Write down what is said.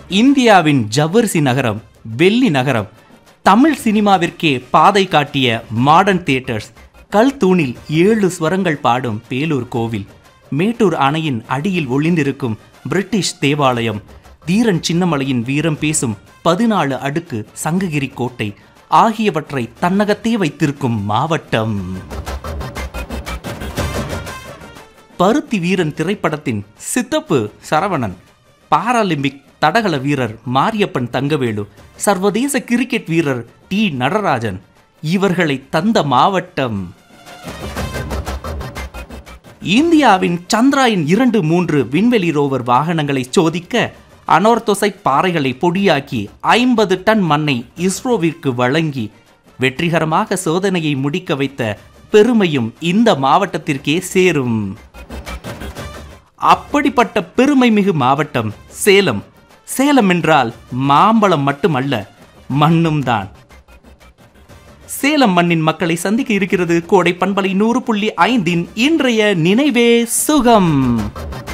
இந்தியாவின் ஜவ்வரிசி நகரம் வெள்ளி நகரம் தமிழ் சினிமாவிற்கே பாதை காட்டிய மாடர்ன் தியேட்டர்ஸ் கல் தூணில் ஏழு ஸ்வரங்கள் பாடும் பேலூர் கோவில் மேட்டூர் அணையின் அடியில் ஒளிந்திருக்கும் பிரிட்டிஷ் தேவாலயம் தீரன் சின்னமலையின் வீரம் பேசும் பதினாலு அடுக்கு சங்ககிரி கோட்டை ஆகியவற்றை தன்னகத்தே வைத்திருக்கும் மாவட்டம் பருத்தி வீரன் திரைப்படத்தின் சித்தப்பு சரவணன் பாராலிம்பிக் தடகள வீரர் மாரியப்பன் தங்கவேலு சர்வதேச கிரிக்கெட் வீரர் டி நடராஜன் இவர்களை தந்த மாவட்டம் இந்தியாவின் சந்திராயன் இரண்டு மூன்று விண்வெளி ரோவர் வாகனங்களை சோதிக்க அனோர்தொசை பாறைகளை பொடியாக்கி ஐம்பது டன் மண்ணை இஸ்ரோவிற்கு வழங்கி வெற்றிகரமாக சோதனையை முடிக்க வைத்த பெருமையும் இந்த மாவட்டத்திற்கே சேரும் அப்படிப்பட்ட பெருமை மிகு மாவட்டம் சேலம் சேலம் என்றால் மாம்பழம் மட்டுமல்ல மண்ணும் தான் சேலம் மண்ணின் மக்களை சந்திக்க இருக்கிறது கோடை பண்பலை நூறு புள்ளி ஐந்தின் இன்றைய நினைவே சுகம்